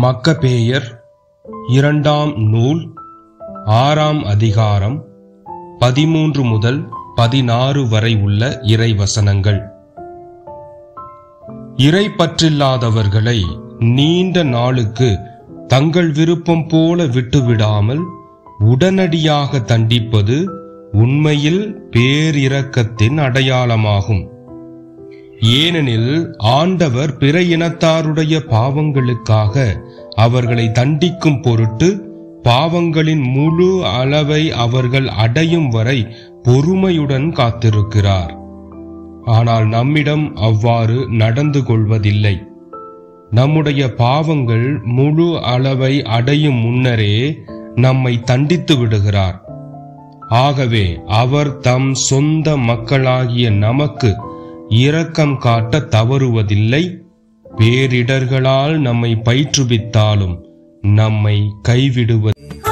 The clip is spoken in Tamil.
மக்கபேயர் இரண்டாம் நூல் ஆறாம் அதிகாரம் பதிமூன்று முதல் பதினாறு வரை உள்ள இறைவசனங்கள் இறை பற்றில்லாதவர்களை நீண்ட நாளுக்கு தங்கள் விருப்பம் போல விட்டுவிடாமல் உடனடியாக தண்டிப்பது உண்மையில் பேரிரக்கத்தின் அடையாளமாகும் ஏனெனில் ஆண்டவர் பிற இனத்தாருடைய பாவங்களுக்காக அவர்களை தண்டிக்கும் பொருட்டு பாவங்களின் முழு அளவை அவர்கள் அடையும் வரை பொறுமையுடன் காத்திருக்கிறார் ஆனால் நம்மிடம் அவ்வாறு நடந்து கொள்வதில்லை நம்முடைய பாவங்கள் முழு அளவை அடையும் முன்னரே நம்மை தண்டித்து விடுகிறார் ஆகவே அவர் தம் சொந்த மக்களாகிய நமக்கு இரக்கம் காட்ட தவறுவதில்லை பேரிடர்களால் நம்மை பயிற்றுவித்தாலும் நம்மை கைவிடுவது